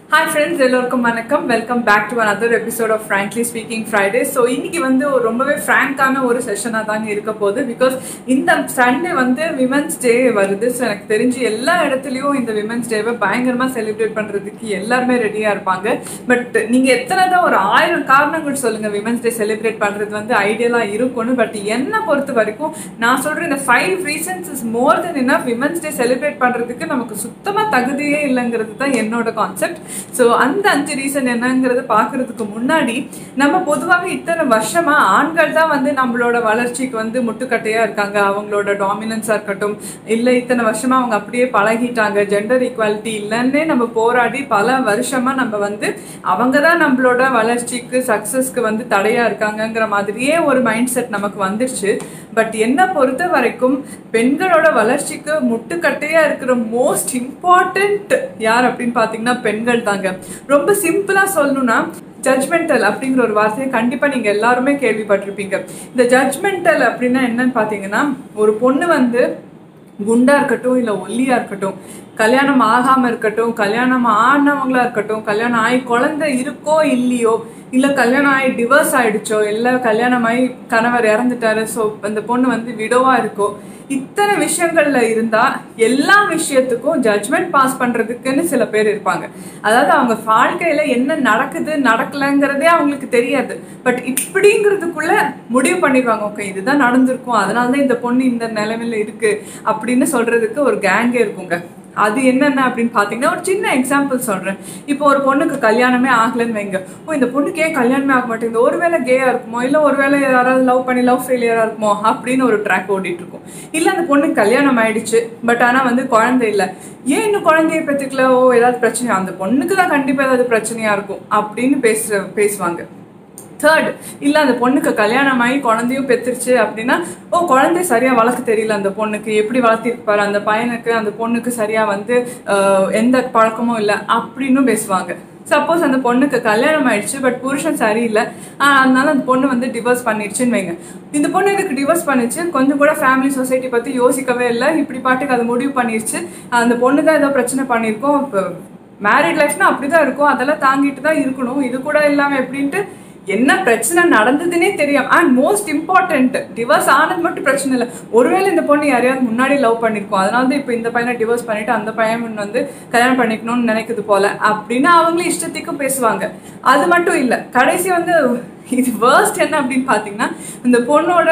Hi friends எல்லோருக்கும் வணக்கம் welcome back to another episode of frankly speaking Friday so இன்னைக்கு வந்து ஒரு ரொம்பவே ஃப்ராங்கான ஒரு செஷனாக தாங்க இருக்க போகுது பிகாஸ் இந்த சண்டே வந்து விமன்ஸ் டே வருது ஸோ எனக்கு தெரிஞ்சு எல்லா இடத்துலையும் இந்த விமன்ஸ் டேவை பயங்கரமாக செலிப்ரேட் பண்ணுறதுக்கு எல்லாருமே ரெடியாக இருப்பாங்க பட் நீங்கள் எத்தனை தான் ஒரு ஆயிரம் காரணங்கள் சொல்லுங்கள் விமன்ஸ் டே செலிப்ரேட் பண்ணுறது வந்து ஐடியலாக இருக்கும்னு பட் என்னை பொறுத்த வரைக்கும் நான் சொல்கிற இந்த five reasons is more then என்ன விமன்ஸ் டே செலிப்ரேட் பண்ணுறதுக்கு நமக்கு சுத்தமாக தகுதியே இல்லைங்கிறது தான் என்னோட கான்செப்ட் ஸோ அந்த அஞ்சு ரீசன் என்னங்கிறது பார்க்கறதுக்கு முன்னாடி நம்ம பொதுவாகவே இத்தனை வருஷமா ஆண்கள் தான் வந்து நம்மளோட வளர்ச்சிக்கு வந்து முட்டுக்கட்டையா இருக்காங்க அவங்களோட டாமினன்ஸாக இருக்கட்டும் இல்லை இத்தனை வருஷமா அவங்க அப்படியே பழகிட்டாங்க ஜெண்டர் ஈக்குவாலிட்டி இல்லைன்னே நம்ம போராடி பல வருஷமா நம்ம வந்து அவங்க தான் நம்மளோட வளர்ச்சிக்கு சக்ஸஸ்க்கு வந்து தடையா இருக்காங்கங்கிற மாதிரியே ஒரு மைண்ட் செட் நமக்கு வந்துருச்சு பட் என்ன பொறுத்த வரைக்கும் பெண்களோட வளர்ச்சிக்கு முட்டுக்கட்டையா இருக்கிற மோஸ்ட் இம்பார்ட்டன்ட் யார் அப்படின்னு பார்த்தீங்கன்னா பெண்கள் தாங்க ரொம்ப சிம்பிளா சொல்லணும்னா ஜட்மெண்டல் அப்படிங்கிற ஒரு வார்த்தையை கண்டிப்பா நீங்க எல்லாருமே கேள்விப்பட்டிருப்பீங்க இந்த ஜட்மெண்டல் அப்படின்னா என்னன்னு பாத்தீங்கன்னா ஒரு பொண்ணு வந்து குண்டா இருக்கட்டும் இல்ல ஒல்லியா இருக்கட்டும் கல்யாணம் ஆகாம இருக்கட்டும் கல்யாணம் ஆனவங்களா இருக்கட்டும் கல்யாணம் ஆகி குழந்தை இருக்கோ இல்லையோ இல்ல கல்யாணம் ஆகி டிவோர்ஸ் ஆயிடுச்சோ இல்ல கல்யாணம் ஆகி கணவர் இறந்துட்டாரு ஸோ அந்த பொண்ணு வந்து விடோவா இருக்கோ இத்தனை விஷயங்கள்ல இருந்தா எல்லா விஷயத்துக்கும் ஜட்மெண்ட் பாஸ் பண்றதுக்குன்னு சில பேர் இருப்பாங்க அதாவது அவங்க வாழ்க்கையில என்ன நடக்குது நடக்கலங்கிறதே அவங்களுக்கு தெரியாது பட் இப்படிங்கிறதுக்குள்ள முடிவு பண்ணிடுவாங்க ஓகே இதுதான் நடந்திருக்கும் அதனாலதான் இந்த பொண்ணு இந்த நிலைமையில இருக்கு அப்படின்னு சொல்றதுக்கு ஒரு கேங்கே இருக்குங்க அது என்னென்ன அப்படின்னு பார்த்தீங்கன்னா ஒரு சின்ன எக்ஸாம்பிள் சொல்கிறேன் இப்போ ஒரு பொண்ணுக்கு கல்யாணமே ஆகலைன்னு வைங்க ஓ இந்த பொண்ணுக்கு ஏன் கல்யாணமே ஆக மாட்டேங்குது ஒருவேளை கேயாக இருக்குமோ இல்லை ஒருவேளை யாராவது லவ் பண்ணி லவ் ஃபெயிலியராக இருக்குமோ அப்படின்னு ஒரு ட்ராக் ஓடிட்டு இருக்கும் இல்லை அந்த பொண்ணுக்கு கல்யாணம் ஆயிடுச்சு பட் ஆனால் வந்து குழந்தை இல்லை ஏன் இன்னும் குழந்தைய பெற்றுக்கல ஓ ஏதாவது பிரச்சனையா அந்த பொண்ணுக்கு தான் கண்டிப்பாக ஏதாவது பிரச்சனையாக இருக்கும் அப்படின்னு பேசுற பேசுவாங்க தேர்ட் இல்லை அந்த பொண்ணுக்கு கல்யாணம் ஆகி குழந்தையும் பெற்றுருச்சு அப்படின்னா ஓ குழந்தை சரியாக வளர்க்க தெரியல அந்த பொண்ணுக்கு எப்படி வளர்த்திருப்பாரு அந்த பையனுக்கு அந்த பொண்ணுக்கு சரியாக வந்து ஆஹ், எந்த பழக்கமும் இல்லை அப்படின்னு பேசுவாங்க சப்போஸ் அந்த பொண்ணுக்கு கல்யாணம் ஆயிடுச்சு பட் புருஷன் சரியில்லை ஆஹ், அதனால அந்த பொண்ணு வந்து டிவோர்ஸ் பண்ணிடுச்சுன்னு வைங்க இந்த பொண்ணு எதுக்கு டிவோர்ஸ் பண்ணிச்சு கொஞ்சம் கூட ஃபேமிலி சொசைட்டி பற்றி யோசிக்கவே இல்லை இப்படி பாட்டுக்கு அது முடிவு பண்ணிடுச்சு அந்த பொண்ணு தான் ஏதோ பிரச்சனை பண்ணியிருக்கோம் இப்போ மேரிட் லைஃப்னா அப்படிதான் இருக்கும் அதெல்லாம் தாங்கிட்டு தான் இருக்கணும் இது கூட இல்லாமல் எப்படின்ட்டு என்ன பிரச்சனை நடந்ததுன்னே தெரியும் அண்ட் மோஸ்ட் இம்பார்ட்டன்ட் டிவோர்ஸ் ஆனது மட்டும் பிரச்சனை இல்லை ஒருவேளை இந்த பொண்ணு யாரையாவது முன்னாடி லவ் பண்ணிருக்கோம் அதனால தான் இப்போ இந்த பையனை டிவோர்ஸ் பண்ணிட்டு அந்த பையன் வந்து கல்யாணம் பண்ணிக்கணும்னு நினைக்குது போல அப்படின்னு அவங்களே இஷ்டத்துக்கும் பேசுவாங்க அது மட்டும் இல்லை கடைசி வந்து இது வேர்ஸ்ட் என்ன அப்படின்னு பார்த்தீங்கன்னா இந்த பொண்ணோட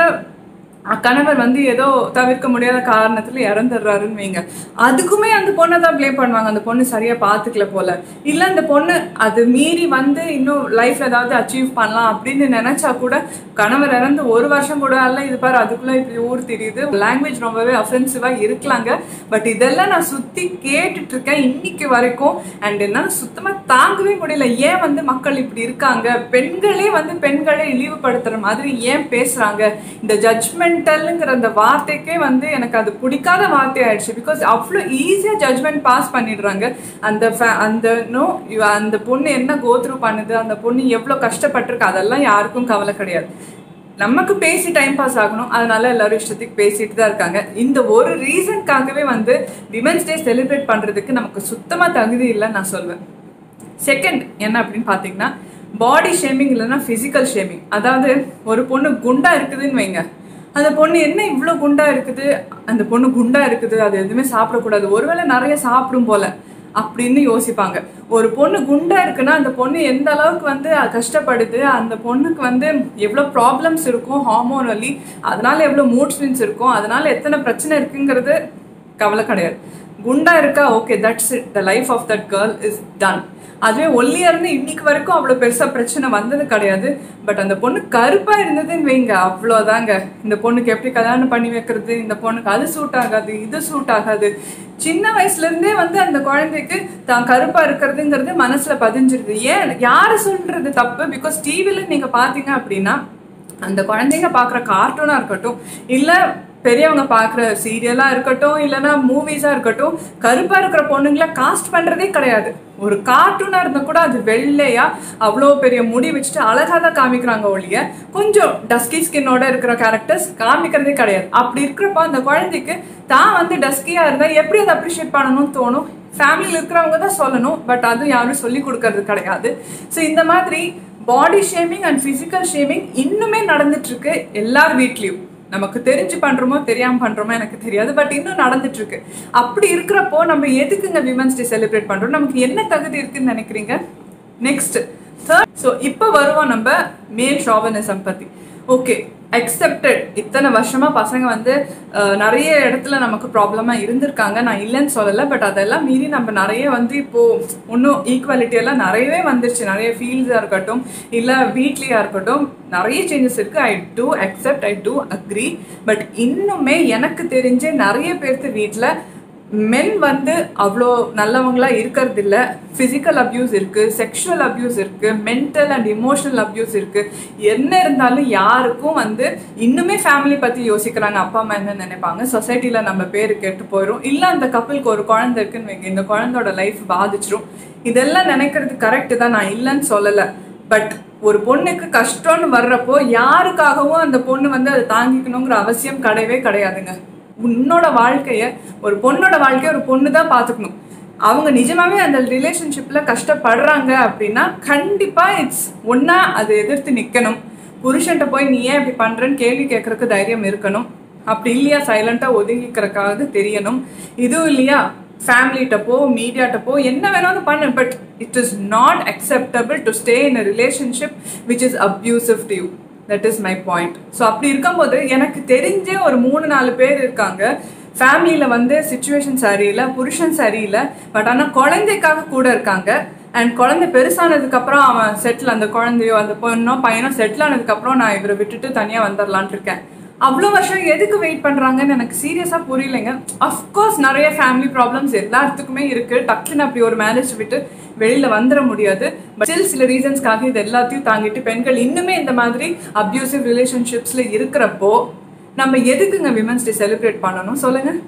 கணவர் வந்து ஏதோ தவிர்க்க முடியாத காரணத்துல இறந்துடுறாருன்னு வைங்க அதுக்குமே அந்த பொண்ணை தான் ப்ளே பண்ணுவாங்க அந்த பொண்ணு சரியா பாத்துக்கல போல இல்ல அந்த பொண்ணு அது மீறி வந்து இன்னும் லைஃப்ல ஏதாவது அச்சீவ் பண்ணலாம் அப்படின்னு நினைச்சா கூட கணவர் இறந்து ஒரு வருஷம் கூட அல்ல இது பாரு அதுக்குள்ள இப்படி ஊர் தெரியுது லாங்குவேஜ் ரொம்பவே அஃபென்சிவா இருக்கலாங்க பட் இதெல்லாம் நான் சுத்தி கேட்டுட்டு இருக்கேன் இன்னைக்கு வரைக்கும் அண்ட் என்னால சுத்தமா தாங்கவே முடியல ஏன் வந்து மக்கள் இப்படி இருக்காங்க பெண்களே வந்து பெண்களை இழிவுபடுத்துற மாதிரி ஏன் பேசுறாங்க இந்த ஜட்மெண்டல்ங்கிற அந்த வார்த்தைக்கே வந்து எனக்கு அது பிடிக்காத வார்த்தை ஆயிடுச்சு பிகாஸ் அவ்வளோ ஈஸியாக ஜட்மெண்ட் பாஸ் பண்ணிடுறாங்க அந்த fa- அந்த நோ அந்த பொண்ணு என்ன கோத்ரூ பண்ணுது அந்த பொண்ணு எவ்வளோ கஷ்டப்பட்டிருக்கு அதெல்லாம் யாருக்கும் கவலை கிடையாது நமக்கு பேசி டைம் பாஸ் ஆகணும் அதனால எல்லாரும் இஷ்டத்துக்கு பேசிட்டு தான் இருக்காங்க இந்த ஒரு ரீசன்க்காகவே வந்து விமன்ஸ் டே செலிப்ரேட் பண்றதுக்கு நமக்கு சுத்தமா தகுதி இல்லைன்னு நான் சொல்வேன் செகண்ட் என்ன அப்படின்னு பார்த்தீங்கன்னா பாடி ஷேமிங் இல்லைன்னா ஃபிசிக்கல் ஷேமிங் அதாவது ஒரு பொண்ணு குண்டா இருக்குதுன்னு வைங்க அந்த பொண்ணு என்ன இவ்வளோ குண்டா இருக்குது அந்த பொண்ணு குண்டா இருக்குது அது எதுவுமே சாப்பிடக்கூடாது ஒருவேளை நிறைய சாப்பிடும் போல அப்படின்னு யோசிப்பாங்க ஒரு பொண்ணு குண்டா இருக்குன்னா அந்த பொண்ணு எந்த அளவுக்கு வந்து கஷ்டப்படுது அந்த பொண்ணுக்கு வந்து எவ்வளோ ப்ராப்ளம்ஸ் இருக்கும் ஹார்மோனலி அதனால எவ்வளோ மூட் ஸ்விங்ஸ் இருக்கும் அதனால எத்தனை பிரச்சனை இருக்குங்கிறது கவலை கிடையாது குண்டா இருக்கா okay that's it the life of that girl is done அதுவே ஒல்லியா இருந்து இன்னைக்கு வரைக்கும் அவ்வளோ பெருசா பிரச்சனை வந்தது கிடையாது பட் அந்த பொண்ணு கருப்பா இருந்ததுன்னு வைங்க அவ்வளோதாங்க இந்த பொண்ணுக்கு எப்படி கல்யாணம் பண்ணி வைக்கிறது இந்த பொண்ணுக்கு அது சூட் ஆகாது இது சூட் ஆகாது சின்ன வயசுல இருந்தே வந்து அந்த குழந்தைக்கு தான் கருப்பா இருக்கிறதுங்கிறது மனசுல பதிஞ்சிருது ஏன் யாரை சொல்றது தப்பு பிகாஸ் டிவில நீங்க பாத்தீங்க அப்படின்னா அந்த குழந்தைங்க பார்க்குற கார்ட்டூனாக இருக்கட்டும் இல்லை பெரியவங்க பார்க்குற சீரியலாக இருக்கட்டும் இல்லைன்னா மூவிஸாக இருக்கட்டும் கருப்பாக இருக்கிற பொண்ணுங்களை காஸ்ட் பண்ணுறதே கிடையாது ஒரு கார்ட்டூனாக இருந்தால் கூட அது வெள்ளையா அவ்வளோ பெரிய முடி வச்சுட்டு அழகாக தான் காமிக்கிறாங்க ஒழிய கொஞ்சம் டஸ்கி ஸ்கின்னோட இருக்கிற கேரக்டர்ஸ் காமிக்கிறதே கிடையாது அப்படி இருக்கிறப்ப அந்த குழந்தைக்கு தான் வந்து டஸ்கியாக இருந்தால் எப்படி அதை அப்ரிஷியேட் பண்ணணும்னு தோணும் ஃபேமிலியில் இருக்கிறவங்க தான் சொல்லணும் பட் அது யாரும் சொல்லி கொடுக்கறது கிடையாது ஸோ இந்த மாதிரி body shaming and physical shaming இன்னுமே நடந்துட்டு இருக்கு எல்லார் வீட்லேயும் நமக்கு தெரிஞ்சு பண்றோமோ தெரியாம பண்றோமோ எனக்கு தெரியாது பட் இன்னும் நடந்துட்டு இருக்கு அப்படி இருக்கிறப்போ நம்ம எதுக்குங்க விமன்ஸ் டே செலிப்ரேட் பண்றோம் நமக்கு என்ன தகுதி இருக்குன்னு நினைக்கிறீங்க நெக்ஸ்ட் தேர்ட் ஸோ இப்போ வருவோம் நம்ம மேல் ஷாவனிசம் பத்தி ஓகே அக்செப்டட் இத்தனை வருஷமா பசங்க வந்து அஹ், நிறைய இடத்துல நமக்கு ப்ராப்ளமா இருந்திருக்காங்க நான் இல்லைன்னு சொல்லலை பட் அதெல்லாம் மீறி நம்ம நிறைய வந்து இப்போ இன்னும் ஈக்குவாலிட்டி எல்லாம் நிறையவே வந்துருச்சு நிறைய ஃபீல்ஸாக இருக்கட்டும் இல்லை வீட்லேயா இருக்கட்டும் நிறைய சேஞ்சஸ் இருக்கு I do accept I do agree but இன்னுமே எனக்கு தெரிஞ்ச நிறைய பேர்த்து வீட்டில் மென் வந்து அவ்வளோ நல்லவங்களா இருக்கிறது இல்ல ஃபிசிக்கல் அப்யூஸ் இருக்கு செக்ஷுவல் அப்யூஸ் இருக்கு மென்டல் அண்ட் இமோஷனல் அப்யூஸ் இருக்கு என்ன இருந்தாலும் யாருக்கும் வந்து இன்னுமே ஃபேமிலி பத்தி யோசிக்கிறாங்க அப்பா அம்மா என்ன நினைப்பாங்க சொசைட்டில நம்ம பேரு கெட்டு போயிடும் இல்ல அந்த கப்பலுக்கு ஒரு குழந்தை இருக்குன்னு வைங்க இந்த குழந்தையோட லைஃப் பாதிச்சிரும் இதெல்லாம் நினைக்கிறது கரெக்ட் தான் நான் இல்லைன்னு சொல்லல பட் ஒரு பொண்ணுக்கு கஷ்டம்னு வர்றப்போ யாருக்காகவும் அந்த பொண்ணு வந்து அதை தாங்கிக்கணுங்கிற அவசியம் கிடையவே கிடையாதுங்க உன்னோட வாழ்க்கைய ஒரு பொண்ணோட வாழ்க்கைய ஒரு பொண்ணு தான் பார்த்துக்கணும் அவங்க நிஜமாவே அந்த ரிலேஷன்ஷிப்ல கஷ்டப்படுறாங்க அப்படின்னா கண்டிப்பா இட்ஸ் ஒன்னா அதை எதிர்த்து நிக்கணும் புருஷன்ட்ட போய் நீ ஏன் இப்படி பண்றேன்னு கேள்வி கேட்கறதுக்கு தைரியம் இருக்கணும் அப்படி இல்லையா சைலண்டா ஒதுங்கிக்கிறக்காவது தெரியணும் இதுவும் இல்லையா ஃபேமிலிட்ட போ மீடியாட்ட போ என்ன வேணாலும் பண்ணு but it is not acceptable to stay in a relationship which is abusive to you that is my point so அப்படி இருக்கும்போது எனக்கு தெரிஞ்சே ஒரு மூணு நாலு பேர் இருக்காங்க ஃபேமிலியில் வந்து சுச்சுவேஷன் சரியில்லை புருஷன் சரியில்லை பட் ஆனால் குழந்தைக்காக கூட இருக்காங்க அண்ட் குழந்தை பெருசானதுக்கு அப்புறம் அவன் செட்டில் அந்த குழந்தையோ அந்த பொண்ணோ பையனோ செட்டில் ஆனதுக்கப்புறம் நான் இவரை விட்டுட்டு தனியாக வந்துடலான் இருக்கேன் அவ்வளோ வருஷம் எதுக்கு வெயிட் பண்ணுறாங்கன்னு எனக்கு சீரியஸாக புரியலைங்க அஃப்கோர்ஸ் நிறைய ஃபேமிலி ப்ராப்ளம்ஸ் எல்லாத்துக்குமே இருக்குது டக்குன்னு அப்படி ஒரு மேரேஜ் விட்டு வெளியில் வந்துட முடியாது பட் ஸ்டில் சில ரீசன்ஸ்க்காக இது எல்லாத்தையும் தாங்கிட்டு பெண்கள் இன்னுமே இந்த மாதிரி அப்யூசிவ் ரிலேஷன்ஷிப்ஸில் இருக்கிறப்போ நம்ம எதுக்குங்க விமன்ஸ் டே செலிப்ரேட் பண்ணணும் சொல்லுங்கள்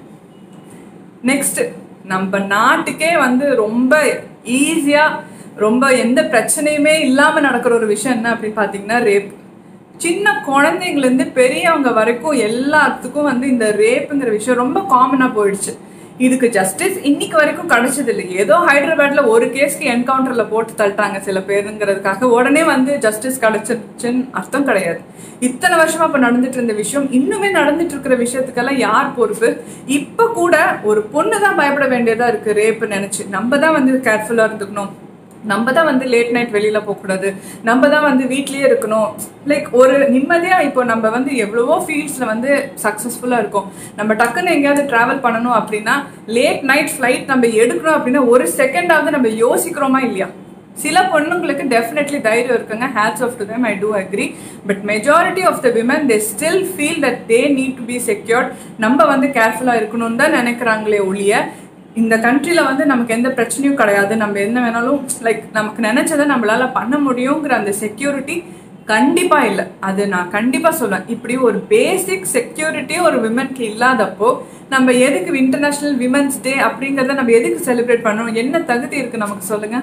நெக்ஸ்ட் நம்ம நாட்டுக்கே வந்து ரொம்ப ஈஸியா ரொம்ப எந்த பிரச்சனையுமே இல்லாம நடக்கிற ஒரு விஷயம் என்ன அப்படின்னு பாத்தீங்கன்னா ரேப் சின்ன குழந்தைங்கலேருந்து பெரியவங்க வரைக்கும் எல்லாத்துக்கும் வந்து இந்த ரேப்புங்கிற விஷயம் ரொம்ப காமனா போயிடுச்சு இதுக்கு ஜஸ்டிஸ் இன்னைக்கு வரைக்கும் கிடைச்சது இல்லை ஏதோ ஹைதராபாத்ல ஒரு கேஸ்க்கு என்கவுண்டர்ல போட்டு தள்ளிட்டாங்க சில பேருங்கிறதுக்காக உடனே வந்து ஜஸ்டிஸ் கிடைச்சிருச்சுன்னு அர்த்தம் கிடையாது இத்தனை வருஷமா இப்ப நடந்துட்டு இருந்த விஷயம் இன்னுமே நடந்துட்டு இருக்கிற விஷயத்துக்கெல்லாம் யார் பொறுப்பு இப்ப கூட ஒரு பொண்ணு தான் பயப்பட வேண்டியதா இருக்கு ரேப்பு நினைச்சு நம்ம தான் வந்து கேர்ஃபுல்லா இருந்துக்கணும் நம்ம தான் வந்து லேட் நைட் வெளியில போகக்கூடாது நம்ம தான் வந்து வீட்லயே இருக்கணும் லைக் ஒரு நிம்மதியா இப்போ நம்ம வந்து எவ்வளவோ ஃபீல்ட்ஸ்ல வந்து சக்சஸ்ஃபுல்லா இருக்கோம் நம்ம டக்குன்னு எங்கேயாவது டிராவல் பண்ணணும் அப்படின்னா லேட் நைட் ஃப்ளைட் நம்ம எடுக்கணும் அப்படின்னா ஒரு செகண்டாவது நம்ம யோசிக்கிறோமா இல்லையா சில பொண்ணுங்களுக்கு டெஃபினெட்லி தைரியம் இருக்குங்க hats off to them I do agree but majority of the women they still feel that they need to be secured நம்ம வந்து கேர்ஃபுல்லாக இருக்கணும்னு தான் நினைக்கிறாங்களே ஒழிய இந்த கண்ட்ரியில் வந்து நமக்கு எந்த பிரச்சனையும் கிடையாது நம்ம என்ன வேணாலும் லைக் நமக்கு நினைச்சதை நம்மளால பண்ண முடியுங்கிற அந்த செக்யூரிட்டி கண்டிப்பா இல்லை அது நான் கண்டிப்பா சொல்லுவேன் இப்படி ஒரு பேசிக் செக்யூரிட்டி ஒரு விமனுக்கு இல்லாதப்போ நம்ம எதுக்கு இன்டர்நேஷனல் விமன்ஸ் டே அப்படிங்கிறத நம்ம எதுக்கு செலிப்ரேட் பண்ணணும் என்ன தகுதி இருக்கு நமக்கு சொல்லுங்க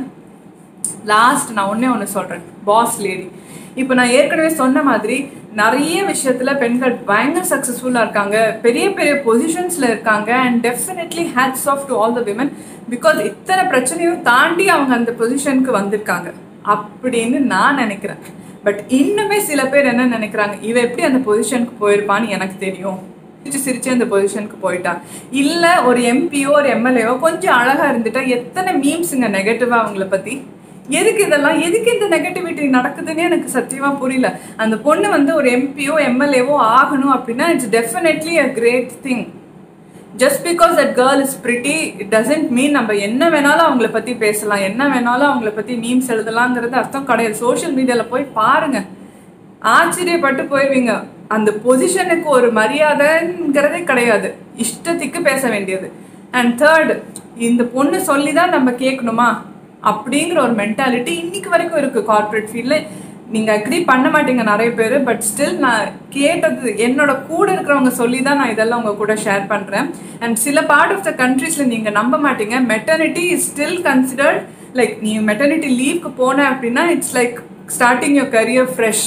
லாஸ்ட் நான் ஒண்ணே ஒன்று சொல்றேன் பாஸ் லேடி இப்போ நான் ஏற்கனவே சொன்ன மாதிரி நிறைய விஷயத்துல பெண்கள் பயங்கர சக்ஸஸ்ஃபுல்லாக இருக்காங்க பெரிய பெரிய பொசிஷன்ஸ்ல இருக்காங்க and definitely hats off to all the women because இத்தனை பிரச்சனையும் தாண்டி அவங்க அந்த பொசிஷனுக்கு வந்திருக்காங்க அப்படின்னு நான் நினைக்கிறேன் பட் இன்னுமே சில பேர் என்ன நினைக்கிறாங்க இவ எப்படி அந்த பொசிஷனுக்கு போயிருப்பான்னு எனக்கு தெரியும் சிரிச்சு சிரிச்சு அந்த பொசிஷனுக்கு போயிட்டா இல்ல ஒரு எம்பியோ ஒரு எம்எல்ஏவோ கொஞ்சம் அழகா இருந்துட்டா எத்தனை மீம்ஸுங்க நெகட்டிவா அவங்கள பத்தி எதுக்கு இதெல்லாம் எதுக்கு இந்த நெகட்டிவிட்டி நடக்குதுன்னு எனக்கு சத்தியமா புரியல அந்த பொண்ணு வந்து ஒரு எம்பியோ எம்எல்ஏவோ ஆகணும் அப்படின்னா it's definitely a great thing just because that girl is pretty it doesn't mean நம்ம என்ன வேணாலும் அவங்கள பத்தி பேசலாம் என்ன வேணாலும் அவங்கள பத்தி மீம்ஸ் எழுதலாங்கிறது அர்த்தம் கிடையாது சோஷியல் மீடியால போய் பாருங்க ஆச்சரியப்பட்டு போயிருவீங்க அந்த பொசிஷனுக்கு ஒரு மரியாதைங்கிறதே கிடையாது இஷ்டத்துக்கு பேச வேண்டியது அண்ட் தேர்ட் இந்த பொண்ணு சொல்லி தான் நம்ம கேட்கணுமா அப்படிங்கிற ஒரு மென்டாலிட்டி இன்னைக்கு வரைக்கும் இருக்கு கார்ப்பரேட் ஃபீல்டில் நீங்க அக்ரி பண்ண மாட்டீங்க நிறைய பேர் பட் ஸ்டில் நான் கேட்டது என்னோட கூட இருக்கிறவங்க சொல்லி தான் நான் இதெல்லாம் உங்க கூட ஷேர் பண்றேன் அண்ட் சில பார்ட் ஆஃப் த கண்ட்ரீஸ்ல நீங்க நம்ப மாட்டீங்க maternity is still considered like நீ மெட்டர்னிட்டி லீவ்க்கு போன அப்படின்னா it's like starting your career fresh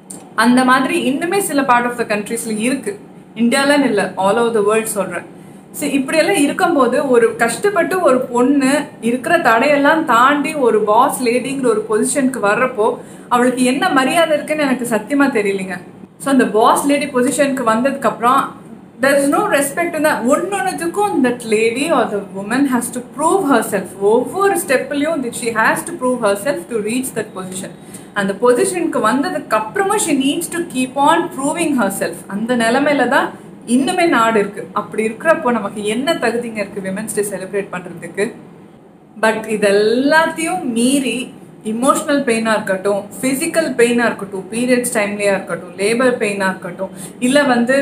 அந்த மாதிரி இன்னுமே சில பார்ட் ஆஃப் த கண்ட்ரீஸ்ல இருக்கு இந்தியாலன்னு இல்லை ஆல் ஓவர் த வேர்ல்ட் சொல்றேன் ஸோ இப்படியெல்லாம் இருக்கும்போது ஒரு கஷ்டப்பட்டு ஒரு பொண்ணு இருக்கிற தடையெல்லாம் தாண்டி ஒரு பாஸ் லேடிங்கிற ஒரு பொசிஷனுக்கு வர்றப்போ அவளுக்கு என்ன மரியாதை இருக்குன்னு எனக்கு சத்தியமா தெரியலைங்க ஸோ அந்த பாஸ் லேடி பொசிஷனுக்கு வந்ததுக்கப்புறம் there is no respect in that ஒன்னொன்னுத்துக்கும் that lady or the woman has to prove herself ஒவ்வொரு ஸ்டெப்லையும் she has to prove herself to reach that position அந்த பொசிஷனுக்கு வந்ததுக்கு அப்புறமா she needs to keep on proving herself அந்த நிலமையில தான் இன்னுமே நாடு இருக்கு அப்படி இருக்கிறப்போ நமக்கு என்ன தகுதிங்க இருக்கு விமென்ஸ் டே செலிப்ரேட் பண்றதுக்கு பட் இதெல்லாத்தையும் மீறி இமோஷ்னல் பெயினாக இருக்கட்டும் ஃபிசிக்கல் பெயினாக இருக்கட்டும் பீரியட்ஸ் டைம்லேயா இருக்கட்டும் லேபர் பெயினாக இருக்கட்டும் இல்லை வந்து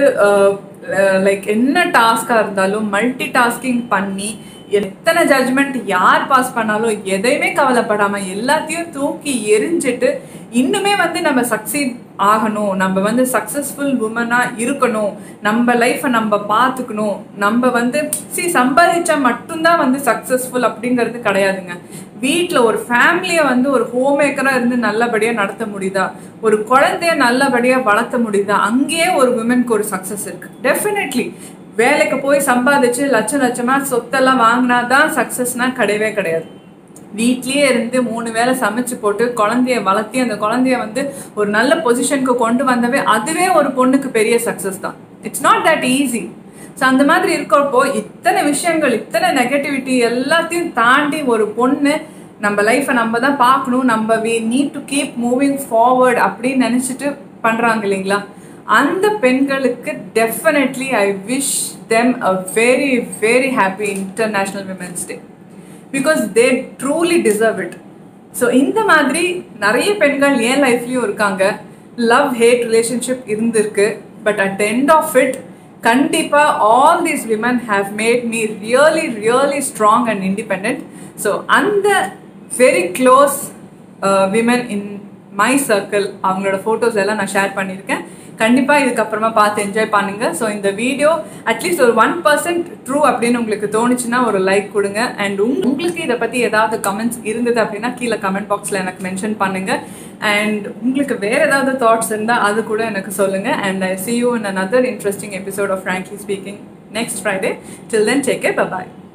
லைக் என்ன டாஸ்காக இருந்தாலும் மல்டி டாஸ்கிங் பண்ணி எத்தனை ஜட்ஜ்மெண்ட் யார் பாஸ் பண்ணாலும் எதையுமே கவலைப்படாமல் எல்லாத்தையும் தூக்கி எரிஞ்சிட்டு இன்னுமே வந்து நம்ம சக்சீட் ஆகணும் நம்ம வந்து சக்ஸஸ்ஃபுல் உமனாக இருக்கணும் நம்ம லைஃப்பை நம்ம பார்த்துக்கணும் நம்ம வந்து சி சம்பாதிச்சா மட்டும்தான் வந்து சக்ஸஸ்ஃபுல் அப்படிங்கிறது கிடையாதுங்க வீட்டில் ஒரு ஃபேமிலியை வந்து ஒரு ஹோம் மேக்கராக இருந்து நல்லபடியாக நடத்த முடியுதா ஒரு குழந்தைய நல்லபடியாக வளர்த்த முடியுதா அங்கேயே ஒரு விமனுக்கு ஒரு சக்ஸஸ் இருக்கு டெஃபினெட்லி வேலைக்கு போய் சம்பாதிச்சு லட்ச லட்சமா சொத்தெல்லாம் வாங்கினா தான் சக்ஸஸ்னா கிடையவே கிடையாது வீட்லயே இருந்து மூணு வேளை சமைச்சு போட்டு குழந்தைய வளர்த்தி அந்த குழந்தைய வந்து ஒரு நல்ல பொசிஷனுக்கு கொண்டு வந்தவே அதுவே ஒரு பொண்ணுக்கு பெரிய சக்ஸஸ் தான் it's not that easy so அந்த மாதிரி இருக்கிறப்போ இத்தனை விஷயங்கள் இத்தனை நெகட்டிவிட்டி எல்லாத்தையும் தாண்டி ஒரு பொண்ணு நம்ம லைஃப்பை நம்ம தான் பார்க்கணும் நம்ம we need to keep moving forward அப்படின்னு நினச்சிட்டு பண்ணுறாங்க இல்லைங்களா அந்த பெண்களுக்கு definitely I wish them a very very happy international women's day because they truly deserve it so இந்த மாதிரி நிறைய பெண்கள் என் லைஃப்லேயும் இருக்காங்க லவ் ஹேட் ரிலேஷன்ஷிப் இருந்திருக்கு but at the end of it கண்டிப்பாக all these women have made me really really strong and independent so அந்த very close women in my circle அவங்களோட ஃபோட்டோஸ் எல்லாம் நான் ஷேர் பண்ணியிருக்கேன் கண்டிப்பாக இதுக்கப்புறமா பார்த்து என்ஜாய் பண்ணுங்க ஸோ இந்த வீடியோ அட்லீஸ்ட் ஒரு ஒன் பர்சன்ட் ட்ரூ அப்படின்னு உங்களுக்கு தோணுச்சுன்னா ஒரு லைக் கொடுங்க அண்ட் உங்களுக்கு இதை பற்றி ஏதாவது கமெண்ட்ஸ் இருந்தது அப்படின்னா கீழே கமெண்ட் பாக்ஸில் எனக்கு மென்ஷன் பண்ணுங்க அண்ட் உங்களுக்கு வேறு ஏதாவது தாட்ஸ் இருந்தால் அது கூட எனக்கு சொல்லுங்கள் and I see you in another interesting episode of Frankly Speaking next Friday. Till then, take care. Bye bye.